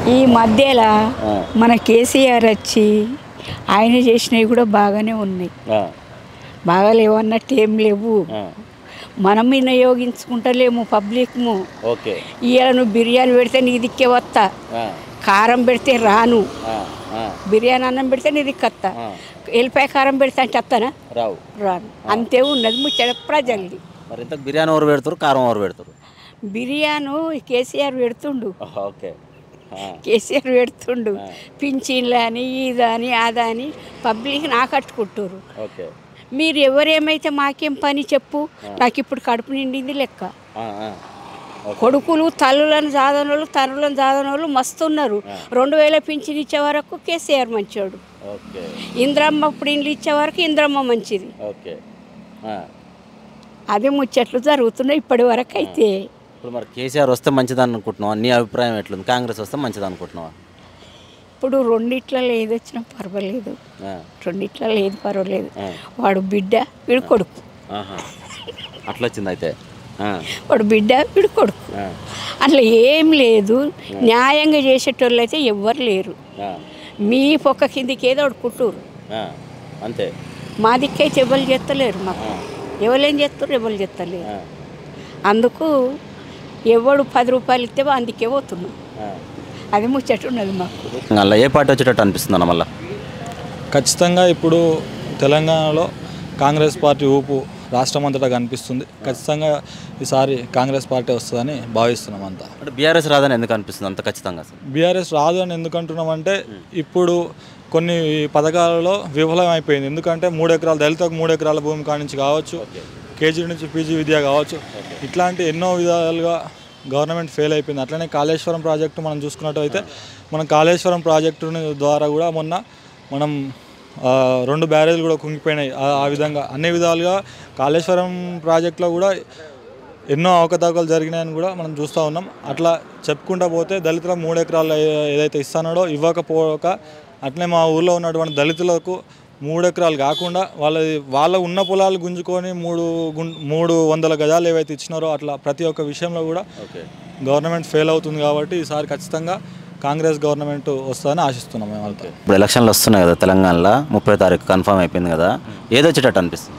ఈ మధ్యలో మన కేసీఆర్ వచ్చి ఆయన చేసినవి కూడా బాగానే ఉన్నాయి బాగా లేవన్నట్టు ఏం లేవు మనం వినియోగించుకుంటలేము పబ్లిక్ము ఓకే ఇవాళ నువ్వు బిర్యానీ పెడితే నీ దిక్కే వస్తా కారం పెడితే రాను బిర్యానీ అన్నం పెడితే నీ దిక్కత్తా ఎల్లిపాయ కారం పెడితే అంటే వస్తానా రావు రాను అంతే ఉన్నది ముచ్చట ప్రజల్ది మరి ఇంత బిర్యానీ ఎవరు పెడతారు కారం ఎవరు పెడతారు బిర్యాను కేసీఆర్ పెడుతుండు ఓకే కేసీఆర్ పెడుతుండు పింఛన్లు అని ఇదని అదని పబ్లిక్ నాకట్టుకుంటారు ఓకే మీరు ఎవరేమైతే మాకేం పని చెప్పు నాకు ఇప్పుడు కడుపు నిండింది లెక్క కొడుకులు తల్లులను జాదనోళ్ళు తనులను జాదనోళ్ళు మస్తు ఉన్నారు రెండు వేల పింఛన్ ఇచ్చే వరకు కేసీఆర్ మంచోడు ఓకే ఇంద్రమ్మ ఇప్పుడు ఇండ్లు ఇచ్చే వరకు ఇంద్రమ్మ మంచిది ఓకే అదే ముచ్చట్లు జరుగుతున్నాయి ఇప్పటి వరకు అయితే ఇప్పుడు మరి కేసీఆర్ వస్తే మంచిది అనుకుంటున్నావా నీ అభిప్రాయం ఎట్లుంది కాంగ్రెస్ వస్తే మంచిది అనుకుంటున్నావా ఇప్పుడు రెండిట్లలో ఏది వచ్చినా పర్వాలేదు రెండిట్లలో ఏది పర్వాలేదు వాడు బిడ్డ వీడు కొడుకు ఆహా. అట్లా వచ్చింది అయితే ఆ, వాడు బిడ్డ వీడు కొడుకు ఆ, అట్లా ఏం లేదు న్యాయంగా చేసేటోళ్ళు అయితే ఎవ్వరు లేరు ఆ, మీ పొక్క కిందికి ఏదో ఒకటి కుట్టూరు ఆ, అంతే మా దిక్కైతే ఎవరు చేస్తలేరు మాకు ఎవరేం చేస్తారు ఎవరు చేస్తలేరు ఆ, అందుకు ఎవడు పది రూపాయలు ఇస్తే అందుకే పోతున్నాం ఆ. అది ముచ్చట ఉన్నది మాకు అలా ఏ పార్టీ వచ్చేటట్టు అనిపిస్తుంది అన్న మళ్ళీ ఖచ్చితంగా ఇప్పుడు తెలంగాణలో కాంగ్రెస్ పార్టీ ఊపు రాష్ట్రం అంతటా కనిపిస్తుంది ఖచ్చితంగా ఈసారి కాంగ్రెస్ పార్టీ వస్తుందని భావిస్తున్నాం అంతా అంటే బీఆర్ఎస్ రాదని ఎందుకు అనిపిస్తుంది అంత ఖచ్చితంగా అసలు బీఆర్ఎస్ రాదు అని ఎందుకు అంటున్నామంటే ఇప్పుడు కొన్ని పథకాలలో విఫలం అయిపోయింది ఎందుకంటే మూడు ఎకరాల దళితకు మూడు ఎకరాల భూమి కాడి నుంచి కావచ్చు కేజీ నుంచి పీజీ విద్య కావచ్చు ఇట్లాంటి ఎన్నో విధాలుగా గవర్నమెంట్ ఫెయిల్ అయిపోయింది అట్లనే కాళేశ్వరం ప్రాజెక్టు మనం చూసుకున్నట్టయితే మనం కాళేశ్వరం ప్రాజెక్టు ద్వారా కూడా మొన్న మనం ఆ, రెండు బ్యారేజ్లు కూడా కుంగిపోయినాయి ఆ- ఆ విధంగా అన్ని విధాలుగా కాళేశ్వరం ప్రాజెక్టులో కూడా ఎన్నో అవకతవకలు జరిగినాయని కూడా మనం చూస్తూ ఉన్నాం అట్లా చెప్పుకుంటా పోతే దళితులకు మూడు ఎకరాలు ఏ- ఏదైతే ఇస్తానో ఇవ్వకపోక అట్లనే మా ఊర్లో ఉన్నటువంటి దళితులకు మూడు ఎకరాలు కాకుండా వాళ్ళ వాళ్ళ ఉన్న పొలాలు గుంజుకొని మూడు గుం- మూడు వందల గజాలు ఏవైతే ఇచ్చినారో అట్లా ప్రతి ఒక్క విషయంలో కూడా ఓకే గవర్నమెంట్ ఫెయిల్ అవుతుంది కాబట్టి ఈసారి ఖచ్చితంగా కాంగ్రెస్ గవర్నమెంట్ వస్తుందని ఆశిస్తున్నాం మేము అంతా ఇప్పుడు ఎలక్షన్లు వస్తున్నాయి కదా తెలంగాణలో ముప్పై తారీఖు కన్ఫర్మ్ అయిపోయింది కదా ఏది వచ్చేటట్టు అనిపిస్తుంది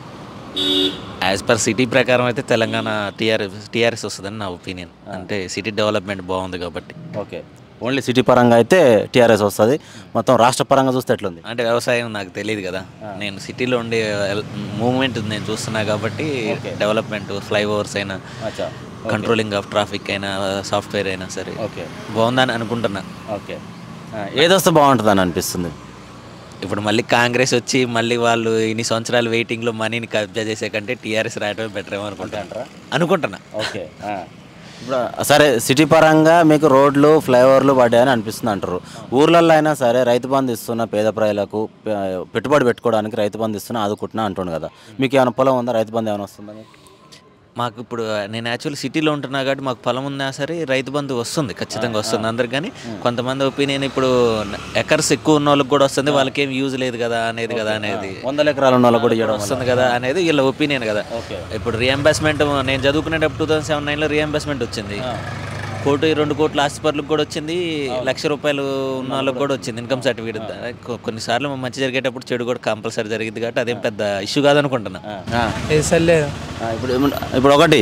యాజ్ పర్ సిటీ ప్రకారం అయితే తెలంగాణ టీఆర్ఎస్ టీఆర్ఎస్ వస్తుందని నా ఒపీనియన్ అంటే సిటీ డెవలప్మెంట్ బాగుంది కాబట్టి ఓకే ఓన్లీ సిటీ పరంగా అయితే టీఆర్ఎస్ వస్తుంది మొత్తం రాష్ట్ర పరంగా చూస్తే ఎట్లుంది అంటే వ్యవసాయం నాకు తెలియదు కదా నేను సిటీలో ఉండే మూవ్మెంట్ నేను చూస్తున్నా కాబట్టి డెవలప్మెంట్ ఫ్లైఓవర్స్ అయినా అచ్చా కంట్రోలింగ్ ఆఫ్ ట్రాఫిక్ అయినా సాఫ్ట్వేర్ అయినా సరే ఓకే బాగుందని అనుకుంటున్నా ఓకే ఏది వస్తే బాగుంటుంది అని అనిపిస్తుంది ఇప్పుడు మళ్ళీ కాంగ్రెస్ వచ్చి మళ్ళీ వాళ్ళు ఇన్ని సంవత్సరాలు వెయిటింగ్లో మనీని కబ్జా చేసే కంటే టీఆర్ఎస్ రావడమే బెటర్ ఏమో అనుకుంటా అనుకుంటున్నా ఓకే ఇప్పుడు సరే సిటీ పరంగా మీకు రోడ్లు ఫ్లైఓవర్లు పడ్డాయని అనిపిస్తుంది అంటారు ఊర్లలో అయినా సరే రైతు బంధు ఇస్తున్న పేద ప్రజలకు పె- పెట్టుబడి పెట్టుకోవడానికి రైతు బంధు ఇస్తున్నా ఆదుకుంటున్నా అంటుండు కదా మీకు ఏమైనా పొలం ఉందా రైతు బంధు ఏమైనా వస్తుందా మీకు? మాకు ఇప్పుడు నేను యాక్చువల్లీ సిటీలో ఉంటున్నా కాబట్టి మాకు పొలం ఉన్నా సరే రైతు బంధు వస్తుంది ఖచ్చితంగా వస్తుంది అందరికి కానీ కొంతమంది ఒపీనియన్ ఇప్పుడు ఎకర్స్ ఎక్కువ ఉన్న వాళ్ళకి కూడా వస్తుంది వాళ్ళకి ఏం యూజ్ లేదు కదా అనేది కదా అనేది వందల ఎకరాలు ఉన్న వాళ్ళకు కూడా ఇవ్వడం వల్ల. వస్తుంది కదా అనేది వీళ్ళ ఒపీనియన్ కదా ఇప్పుడు రియంబర్స్మెంట్ నేను చదువుకునేటప్పుడు టూ థౌసండ్ సెవెన్ నైన్లో రియంబర్స్మెంట్ వచ్చింది కోటి రెండు కోట్ల ఆస్తిపరులకు కూడా వచ్చింది లక్ష రూపాయలు ఉన్న వాళ్ళకి కూడా వచ్చింది ఇన్కమ్ సర్టిఫికేట్ కొ- కొన్నిసార్లు మంచి జరిగేటప్పుడు చెడు కూడా కంపల్సరీ జరిగింది కాబట్టి అదేం పెద్ద ఇష్యూ కాదనుకుంటున్నా ఆ. వేసలేదు ఆ, ఇప్పుడు ఏమన్నా- ఇప్పుడు ఒకటి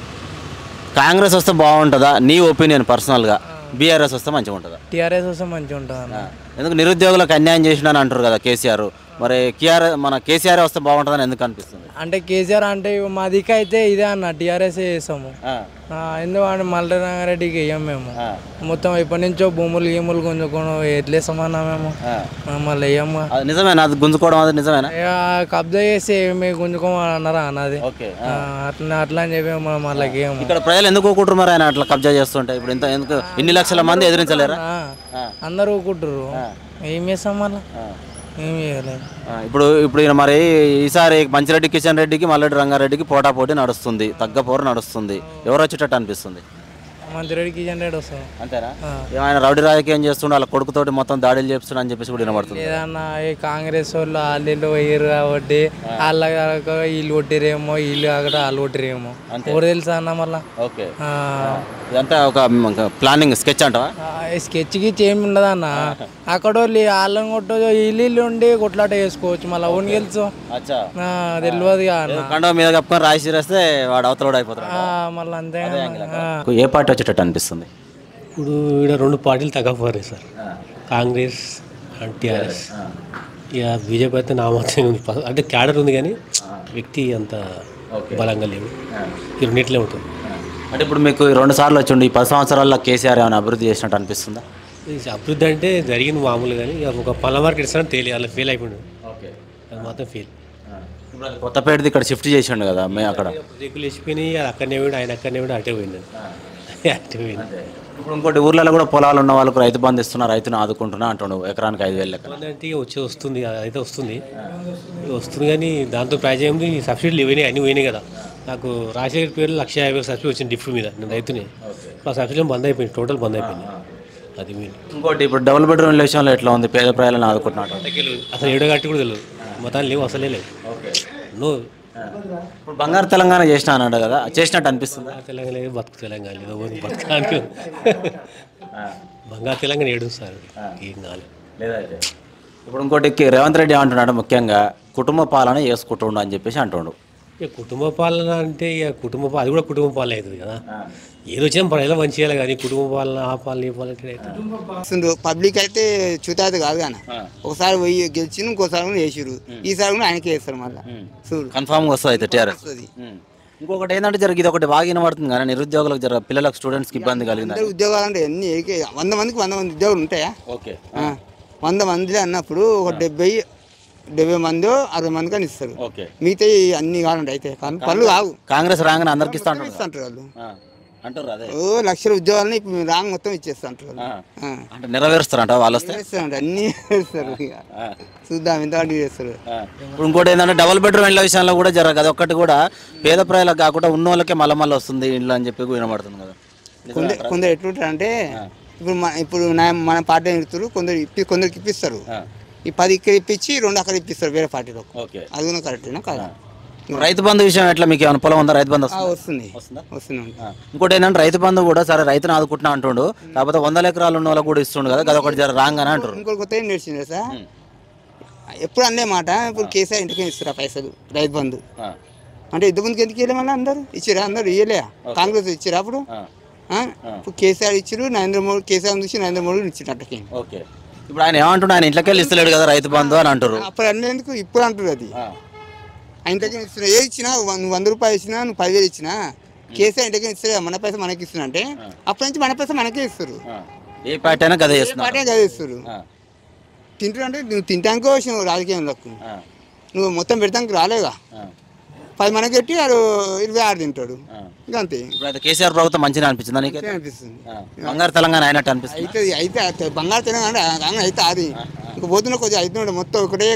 కాంగ్రెస్ వస్తే బాగుంటుందా నీ ఒపీనియన్ పర్సనల్గా బీఆర్ఎస్ వస్తే మంచిగా ఉంటుందా టీఆర్ఎస్ వస్తే మంచిగా ఉంటుంది అన్న ఎందుకు నిరుద్యోగులకు అన్యాయం చేసినాని అంటారు కదా కేసీఆర్ మరి కేఆర్ మన కేసీఆర్ వస్తే బాగుంటుందని ఎందుకు అనిపిస్తుంది అంటే కేసీఆర్ అంటే మా దిక్కు అయితే ఇదే అన్న టీఆర్ఎస్ చేస్తాము ఆ, ఎందుకంటే మల్లి రంగారెడ్డికి వేయం మేము మొత్తం ఇప్పటి నుంచో భూములు గీములు గుంజుకొని ఎట్లేస్తామన్నా మేము ఆ, మళ్ళీ వేయము అది నిజమేనా అది గుంజుకోవడం అది నిజమేనా ఇక కబ్జా చేసి మేము గుంజుకోమని అన్నారా అన్నది ఓకే ఆ, అట్లా అట్లా అని చెప్పి మనం మళ్ళీ గేమ్ ఇక్కడ ప్రజలు ఎందుకు ఊరుకుంటారు మరి ఆయన అట్లా కబ్జా చేస్తుంటే ఇప్పుడు ఇంత ఎందుకు ఇన్ని లక్షల మంది ఎదిరించలేరా అందరూ ఊకుంటారు ఏం చేస్తాం మళ్ళీ ఏం చేయలేదు ఆ, ఇప్పుడు ఇప్పుడు ఈయన మరి ఈసారి మంచిరెడ్డి కిషన్ రెడ్డికి మల్లెడ్డి రంగారెడ్డికి పోటాపోటీ నడుస్తుంది తగ్గపోరు నడుస్తుంది ఎవరు వచ్చేటట్టు అనిపిస్తుంది మంచిరెడ్డి కిషన్ రెడ్డి వస్తాం అంతేనా ఆ. ఏమైనా రౌడీ రాజకీయం చేస్తుండే వాళ్ళ కొడుకుతోటి మొత్తం దాడులు చేస్తున్నా అని చెప్పేసి కూడా వినబడుతుంది ఏదన్నా ఈ కాంగ్రెస్ వాళ్ళు వాళ్ళు వీళ్ళు పోయారు కాబట్టి వాళ్ళ కాక వీళ్ళు కొట్టిరేమో వీళ్ళు కాకుండా వాళ్ళు కొట్టిరేమో ఎవరు తెలుసా అన్న మళ్ళా ఓకే ఆ, ఇదంతా ఒక ప్లానింగ్ స్కెచ్ అంటావా ఆ, ఈ స్కెచ్ గిచ్ ఏమి ఉండదు అన్న అక్కడ వాళ్ళు వాళ్ళని కొట్టదు వీళ్ళు వీళ్ళు ఉండి కొట్లాట చేసుకోవచ్చు మళ్ళీ ఓన్ గెలుచు అచ్చా ఆ, తెలియదుగా అన్న కండవ మీద కప్పుకొని రాసి రాస్తే వాడు అవతల అయిపోతాడు ఆ, మళ్ళీ అంతే కదా. ఆ. ఏ పార్టీ వచ్చేటట్టు అనిపిస్తుంది ఇప్పుడు ఇక్కడ రెండు పార్టీలు తగ్గపోయారు సార్ కాంగ్రెస్ అండ్ టీఆర్ఎస్ ఇక బీజేపీ అయితే నామాత్రం ఉంది ప- అంటే క్యాడర్ ఉంది కానీ వ్యక్తి అంత బలంగా లేవు ఈ రెండిట్లే ఉంటుంది అంటే ఇప్పుడు మీకు ఈ రెండు సార్లు వచ్చిండు ఈ పది సంవత్సరాల్లో కేసీఆర్ ఏమైనా అభివృద్ధి చేసినట్టు అనిపిస్తుందా ఈ అభివృద్ధి అంటే జరిగింది మామూలు కానీ ఇక ఒక పళ్ళ మార్కెట్ ఇస్తాను తెలియదు అలా ఫెయిల్ అయిపోయింది ఓకే అది మాత్రం ఫెయిల్ ఇప్పుడు అది కొత్తపేటది ఇక్కడ షిఫ్ట్ చేసిండు కదా మేము అక్కడ రేకులు వేసిపోయినాయి అది అక్కడనే పోయిండు ఆయన అక్కడనే పోయిండు అటే పోయింది అటే పోయింది ఇప్పుడు ఇంకోటి ఊర్లలో కూడా పొలాలు ఉన్న వాళ్ళకు రైతు బంధు ఇస్తున్నా రైతును ఆదుకుంటున్నా అంటుండు ఎకరానికి ఐదు వేలు లెక్క అంటే ఇక వచ్చి వస్తుంది అయితే వస్తుంది ఇక వస్తుంది కానీ దాంతో ప్రైజ్ ఏమి సబ్సిడీలు ఇవన్నీ అన్నీ పోయినాయి కదా నాకు రాజశేఖర్ పేరు లక్ష యాభై వేలు సబ్సిడీ వచ్చింది డిఫ్ట్ మీద నేను రైతుని ఆ సబ్సిడీ బంద్ అయిపోయింది టోటల్ బంద్ అయిపోయింది అది మీరు ఇంకోటి ఇప్పుడు డబుల్ బెడ్రూమ్ విషయంలో ఎట్లా ఉంది పేద ప్రజలను ఆదుకుంటున్నాడు అసలు ఏడో గట్టి కూడా తెలియదు మొత్తాన్ని లేవు అసలే లేవు నో ఇప్పుడు బంగారు తెలంగాణ చేసిన అన్నాడు కదా చేసినట్టు అనిపిస్తుందా తెలంగాణ లేదు బతుకు తెలంగాణ లేదు ఓన్లీ బతకడానికి బంగారు తెలంగాణ ఏడు సార్ ఏం కాలేదు లేదైతే ఇప్పుడు ఇంకోటి కి- రేవంత్ రెడ్డి ఏమంటున్నాడు ముఖ్యంగా కుటుంబ పాలన చేసుకుంటుండు అని చెప్పేసి అంటుండు ఇక కుటుంబ పాలన అంటే ఇక కుటుంబ పా- అది కూడా కుటుంబ పాలన అవుతుంది కదా ఏది వచ్చినా ప్రజలు మంచి చేయాలి కానీ కుటుంబ పాలన ఆ పాలన ఈ పాలన అంటే అవుతుంది. వస్తుండ్రు పబ్లిక్ అయితే చూతాది కాదు కానీ ఒకసారి పోయి గెలిచిన ఇంకోసారి కూడా వేసిరు ఈసారి కూడా ఆయనకే వేస్తారు మళ్ళీ చూడు కన్ఫామ్గా వస్తుంది అయితే టీఆర్ఎస్ వస్తుంది ఇంకొకటి ఏంటంటే జర ఇది ఒకటి బాగా వినబడుతుంది కానీ నిరుద్యోగులకు జర పిల్లలకు స్టూడెంట్స్కి ఇబ్బంది కలిగింది అందరు ఉద్యోగాలు అంటే ఎన్ని ఏకే- వంద మందికి వంద మంది ఉద్యోగాలు ఉంటాయా ఓకే ఆ, వంద మంది అన్నప్పుడు ఒక డెబ్బై డెబ్బై మంది అరవై మంది కానీ ఇస్తారు ఓకే మిగతా ఈ అన్ని కావాలంటే అయితే కానీ పనులు కావు కాంగ్రెస్ రాగానే అందరికి ఇస్తా అంటారు ఇస్తుంటారు వాళ్ళు అంటారు అదే ఓ లక్షల ఉద్యోగాలని ఇప్పుడు రాంగ్ మొత్తం ఇచ్చేస్తుంటారు వాళ్ళు ఆ. ఆ. అంటే నెరవేరుస్తారంట వాళ్ళు వస్తే చేస్తారంట అన్ని చేస్తారు ఇక ఆ. చూద్దాం ఎంత వాటి చేస్తారు ఆ. ఇప్పుడు ఇంకోటి ఏంటంటే డబుల్ బెడ్రూమ్ ఇళ్ళ విషయంలో కూడా జరగదు అది ఒక్కటి కూడా పేద ప్రజలకు కాకుండా ఉన్న వాళ్ళకే మళ్ళీ మళ్ళీ వస్తుంది ఇంట్లో అని చెప్పి వినబడుతుంది కదా కొందరు కొందరు ఎట్లుంటారు అంటే ఇప్పుడు మన ఇప్పుడు నా మన పార్టీ ఇస్తారు కొందరు ఇప్పి కొందరికి ఇప్పిస్తారు ఈ పది ఇక్కడ ఇప్పించి రెండు అక్కడ ఇప్పిస్తారు వేరే పార్టీలకు ఓకే అది కూడా కరెక్టేనా కాదు రైతు బంధు విషయం ఎట్లా మీకు ఏమైనా పొలం ఉందా రైతు బంధు ఆ, వస్తుందా? వస్తుంది వస్తుంది ఆ. ఇంకోటి ఏంటంటే రైతు బంధు కూడా సరే రైతును ఆదుకుంటున్నా అంటుండు కాకపోతే వందల ఎకరాలు ఉన్న వాళ్ళకి కూడా ఇస్తుండు కదా అది ఒకటి జర రాంగ్ అని అంటారు ఇంకోటి కొత్త ఏం నేర్చింది సార్ ఎప్పుడు అన్నే మాట ఇప్పుడు కేసీఆర్ ఇంటికి ఇస్తారు ఆ పైసలు రైతు బంధు ఆ. అంటే ఇంత ముందుకు ఎందుకు ఇవ్వలే మళ్ళీ అందరు ఇచ్చిరా అందరు ఇవ్వలే కాంగ్రెస్ ఇచ్చిరా అప్పుడు ఆ. ఆ? ఇప్పుడు కేసీఆర్ ఇచ్చిరు నరేంద్ర మోడీ కేసీఆర్ చూసి నరేంద్ర మోడీ ఇచ్చిన అట్టకి ఓకే ఇప్పుడు ఆయన ఏమంటుండు ఆయన ఇంట్లోకి వెళ్ళి ఇస్తలేడు కదా రైతు బంధు అని అంటారు అప్పుడు అన్నేందుకు ఇప్పుడు అంటారు అది ఆ. ఆ ఇంటికి ఇస్తున్నా ఏ ఇచ్చినా వ- నువ్వు వంద రూపాయలు ఇచ్చినా నువ్వు పదివేలు ఇచ్చినా కేసీఆర్ ఇంటికి ఇస్తారు మన పైసలు మనకి ఇస్తున్నా అంటే అప్పటి నుంచి మన పైసలు మనకే ఇస్తారు ఆ. ఏ పార్టీ అయినా గదే ఏ చేస్తున్నారు పాటే కదా ఇస్తారు ఆ. తింటున్నా అంటే నువ్వు తింటానికే వచ్చినావు రాజకీయంలోకి ఆ. నువ్వు మొత్తం పెడతానికి రాలేగా ఆ. పది మనకి పెట్టి ఆడు ఇరవై ఆరు తింటాడు ఆ. ఇంకా అంతే ఇప్పుడు అయితే కేసీఆర్ ప్రభుత్వం మంచిగా అనిపించిందా నీకు అంతే అనిపిస్తుంది బంగారు తెలంగాణ అయినట్టు అనిపిస్తుంది అయితే అయితే అయితే బంగారు తెలంగాణ అంటే అయితే అది ఇంకా పోతున్న కొద్దిగా అవుతున్నాడు మొత్తం ఒకటే